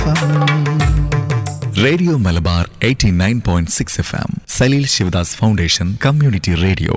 radio Malabar 89.6 F M Saleel Sivadas foundation community radio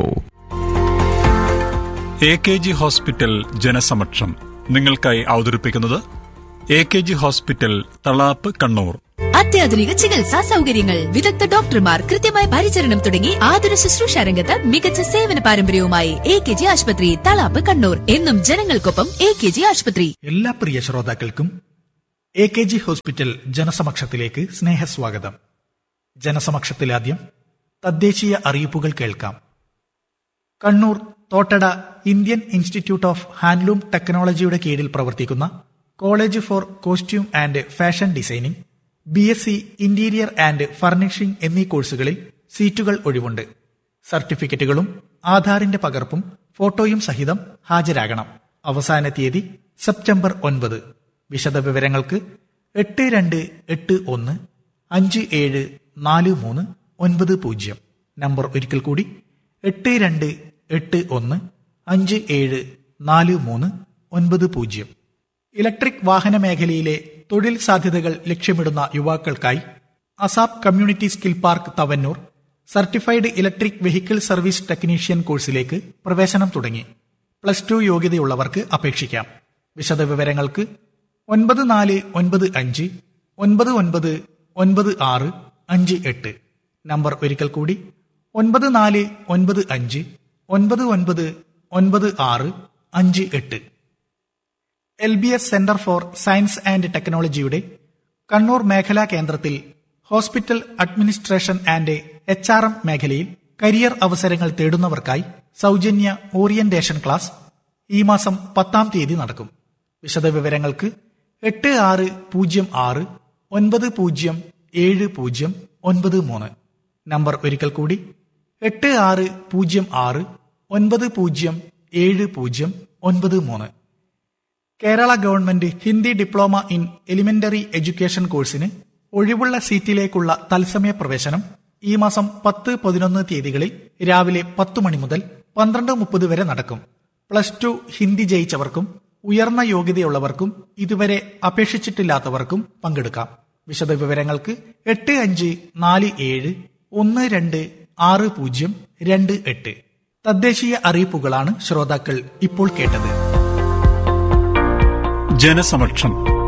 A K G hospital ജനസമക്ഷം നിങ്ങൾക്കായി അവതരിപ്പിക്കുന്നത് A K G hospital Thalap Kannur അത്യാധുനിക ചികിത്സാ സൗകര്യങ്ങൾ വിദഗ്ധ ഡോക്ടർമാർ കൃത്യമായ പരിചരണം തുടങ്ങി ആതുര ശുശ്രൂഷ രംഗത്ത് മികച്ച സേവന പാരമ്പര്യവുമായി എ കെ ജി ആശുപത്രി തളാപ്പ് കണ്ണൂർ എന്നും ജനങ്ങൾക്കൊപ്പം എ കെ ജി ആശുപത്രി എല്ലാ പ്രിയ ശ്രോതാക്കൾക്കും എ കെ ജി ഹോസ്പിറ്റൽ ജനസമക്ഷത്തിലേക്ക് സ്നേഹസ്വാഗതം ജനസമക്ഷത്തിലാദ്യം തദ്ദേശീയ അറിയിപ്പുകൾ കേൾക്കാം Kannur Thottada Indian institute of handloom ടെക്നോളജിയുടെ കീഴിൽ പ്രവർത്തിക്കുന്ന college for costume and fashion designing B S C interior and furnishing എന്നീ കോഴ്സുകളിൽ സീറ്റുകൾ ഒഴിവുണ്ട് സർട്ടിഫിക്കറ്റുകളും ആധാറിന്റെ പകർപ്പും ഫോട്ടോയും സഹിതം ഹാജരാകണം അവസാന തീയതി സെപ്റ്റംബർ ഒൻപത് വിശദവിവരങ്ങൾക്ക് എട്ട് രണ്ട് എട്ട് ഒന്ന് അഞ്ച് ഏഴ് നാല് മൂന്ന് ഒൻപത് പൂജ്യം നമ്പർ ഒരിക്കൽ കൂടി എട്ട് രണ്ട് എട്ട് ഒന്ന് അഞ്ച് ഏഴ് നാല് മൂന്ന് ഒൻപത് പൂജ്യം ഇലക്ട്രിക് വാഹന മേഖലയിലെ തൊഴിൽ സാധ്യതകൾ ലക്ഷ്യമിടുന്ന യുവാക്കൾക്കായി ASAP community skill park Thavanoor certified electric vehicle service technician കോഴ്സിലേക്ക് പ്രവേശനം തുടങ്ങി പ്ലസ് ടു യോഗ്യതയുള്ളവർക്ക് അപേക്ഷിക്കാം വിശദവിവരങ്ങൾക്ക് ഒൻപത് നാല് ഒൻപത് അഞ്ച് ഒൻപത് ഒൻപത് ഒൻപത് ആറ് അഞ്ച് എട്ട് നമ്പർ ഒരിക്കൽ കൂടി ഒൻപത് നാല് ഒൻപത് അഞ്ച് ഒൻപത് ഒൻപത് ഒൻപത് ആറ് അഞ്ച് എട്ട് L B S centre for science and ടെക്നോളജിയുടെ കണ്ണൂർ മേഖലാ കേന്ദ്രത്തിൽ hospital administration and H R M മേഖലയിൽ കരിയർ അവസരങ്ങൾ തേടുന്നവർക്കായി സൗജന്യ ഓറിയന്റേഷൻ ക്ലാസ് ഈ മാസം പത്താം തീയതി നടക്കും വിശദവിവരങ്ങൾക്ക് എട്ട് ആറ് പൂജ്യം ആറ് ഒൻപത് പൂജ്യം ഏഴ് പൂജ്യം ഒൻപത് മൂന്ന് നമ്പർ ഒരിക്കൽ കൂടി എട്ട് ആറ് പൂജ്യം ആറ് ഒൻപത് പൂജ്യം ഏഴ് പൂജ്യം ഒൻപത് മൂന്ന് Kerala government Hindi diploma in elementary education കോഴ്സിന് ഒഴിവുള്ള സീറ്റിലേക്കുള്ള തത്സമയ പ്രവേശനം ഈ മാസം പത്ത് പതിനൊന്ന് തീയതികളിൽ രാവിലെ പത്തു മണി മുതൽ പന്ത്രണ്ട് മുപ്പത് വരെ നടക്കും പ്ലസ് ടു ഹിന്ദി ജയിച്ചവർക്കും ഉയർന്ന യോഗ്യതയുള്ളവർക്കും ഇതുവരെ അപേക്ഷിച്ചിട്ടില്ലാത്തവർക്കും പങ്കെടുക്കാം വിശദവിവരങ്ങൾക്ക് എട്ട് അഞ്ച് നാല് ഏഴ് ഒന്ന് രണ്ട് ആറ് പൂജ്യം രണ്ട് എട്ട് തദ്ദേശീയ അറിയിപ്പുകളാണ് ശ്രോതാക്കൾ ഇപ്പോൾ കേട്ടത് ജനസമക്ഷം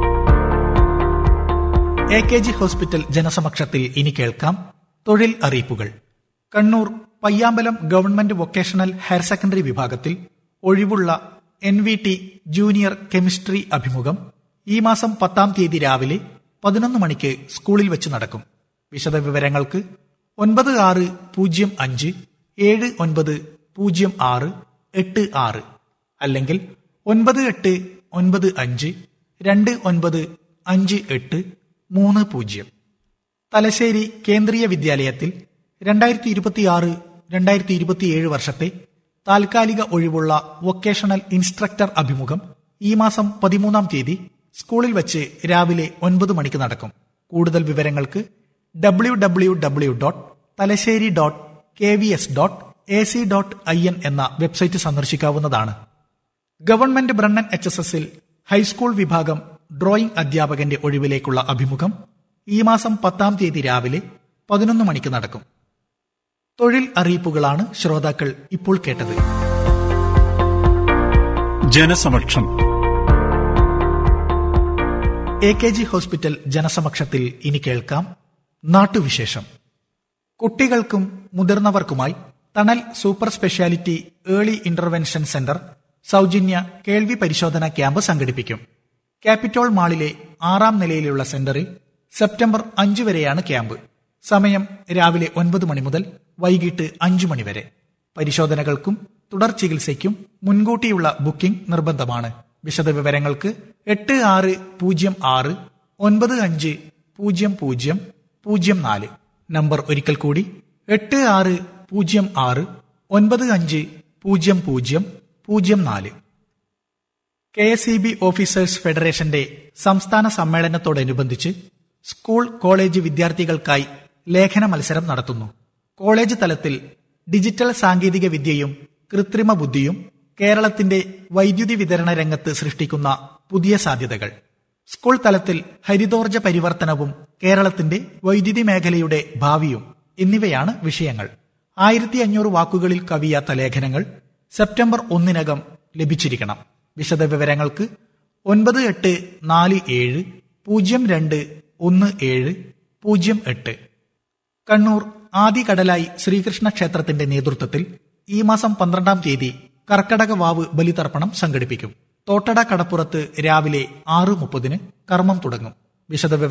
എ കെ ജി ഹോസ്പിറ്റൽ ജനസമക്ഷത്തിൽ ഇനി കേൾക്കാം തൊഴിൽ അറിയിപ്പുകൾ Kannur Payyambalam government vocational higher secondary വിഭാഗത്തിൽ ഒഴിവുള്ള N V T junior chemistry അഭിമുഖം ഈ മാസം പത്താം തീയതി രാവിലെ പതിനൊന്ന് മണിക്ക് സ്കൂളിൽ വെച്ച് നടക്കും വിശദവിവരങ്ങൾക്ക് ഒൻപത് ആറ് പൂജ്യം അഞ്ച് ഏഴ് ഒൻപത് പൂജ്യം ആറ് എട്ട് ആറ് അല്ലെങ്കിൽ ഒൻപത് എട്ട് ഒൻപത് അഞ്ച് രണ്ട് ഒൻപത് അഞ്ച് എട്ട് മൂന്ന് പൂജ്യം തലശ്ശേരി കേന്ദ്രീയ വിദ്യാലയത്തിൽ രണ്ടായിരത്തി ഇരുപത്തിയാറ് രണ്ടായിരത്തി ഇരുപത്തിയേഴ് വർഷത്തെ താൽക്കാലിക ഒഴിവുള്ള വൊക്കേഷണൽ ഇൻസ്ട്രക്ടർ അഭിമുഖം ഈ മാസം പതിമൂന്നാം തീയതി സ്കൂളിൽ വച്ച് രാവിലെ ഒൻപത് മണിക്ക് നടക്കും കൂടുതൽ വിവരങ്ങൾക്ക് W W W dot Thalassery dot K V S dot A C dot I N എന്ന വെബ്സൈറ്റ് സന്ദർശിക്കാവുന്നതാണ് ഗവൺമെന്റ് ബ്രണ്ണൻ എച്ച് എസ് എസിൽ ഹൈസ്കൂൾ വിഭാഗം ഡ്രോയിംഗ് അധ്യാപകന്റെ ഒഴിവിലേക്കുള്ള അഭിമുഖം ഈ മാസം പത്താം തീയതി രാവിലെ പതിനൊന്ന് മണിക്ക് നടക്കും തൊഴിൽ അറിയിപ്പുകളാണ് ശ്രോതാക്കൾ ഇപ്പോൾ കേട്ടത് ജനസമക്ഷം എ കെ ജി ഹോസ്പിറ്റൽ ജനസമക്ഷത്തിൽ ഇനി കേൾക്കാം നാട്ടുവിശേഷം കുട്ടികൾക്കും മുതിർന്നവർക്കുമായി Thanal super speciality early intervention centre സൗജന്യ കേൾവി പരിശോധന ക്യാമ്പ് സംഘടിപ്പിക്കും ക്യാപിറ്റോൾ മാളിലെ ആറാം നിലയിലുള്ള സെന്ററിൽ സെപ്റ്റംബർ അഞ്ച് വരെയാണ് ക്യാമ്പ് സമയം രാവിലെ ഒൻപത് മണി മുതൽ വൈകിട്ട് അഞ്ചു മണി വരെ പരിശോധനകൾക്കും തുടർ ചികിത്സയ്ക്കും മുൻകൂട്ടിയുള്ള ബുക്കിംഗ് നിർബന്ധമാണ് വിശദവിവരങ്ങൾക്ക് എട്ട് ആറ് പൂജ്യം ആറ് ഒൻപത് അഞ്ച് പൂജ്യം പൂജ്യം പൂജ്യം നാല് നമ്പർ ഒരിക്കൽ കൂടി എട്ട് ആറ് പൂജ്യം ആറ് ഒൻപത് അഞ്ച് പൂജ്യം പൂജ്യം പൂജ്യം നാല് K S E B officers ഫെഡറേഷന്റെ സംസ്ഥാന സമ്മേളനത്തോടനുബന്ധിച്ച് സ്കൂൾ കോളേജ് വിദ്യാർത്ഥികൾക്കായി ലേഖന മത്സരം നടത്തുന്നു കോളേജ് തലത്തിൽ ഡിജിറ്റൽ സാങ്കേതിക വിദ്യയും കൃത്രിമ ബുദ്ധിയും കേരളത്തിന്റെ വൈദ്യുതി വിതരണ രംഗത്ത് സൃഷ്ടിക്കുന്ന പുതിയ സാധ്യതകൾ സ്കൂൾ തലത്തിൽ ഹരിതോർജ പരിവർത്തനവും കേരളത്തിന്റെ വൈദ്യുതി മേഖലയുടെ ഭാവിയും എന്നിവയാണ് വിഷയങ്ങൾ ആയിരത്തി അഞ്ഞൂറ് വാക്കുകളിൽ കവിയാത്ത ലേഖനങ്ങൾ സെപ്റ്റംബർ ഒന്നിനകം ലഭിച്ചിരിക്കണം വിശദവിവരങ്ങൾക്ക് ഒൻപത് എട്ട് നാല് ഏഴ് പൂജ്യം രണ്ട് ഒന്ന് ഏഴ് പൂജ്യം എട്ട് കണ്ണൂർ ആദികടലായി ശ്രീകൃഷ്ണ ക്ഷേത്രത്തിന്റെ നേതൃത്വത്തിൽ ഈ മാസം പന്ത്രണ്ടാം തീയതി കർക്കടക വാവ് ബലിതർപ്പണം സംഘടിപ്പിക്കും തോട്ടട കടപ്പുറത്ത് രാവിലെ ആറ് മുപ്പതിന് കർമ്മം തുടങ്ങും വിശദവിവര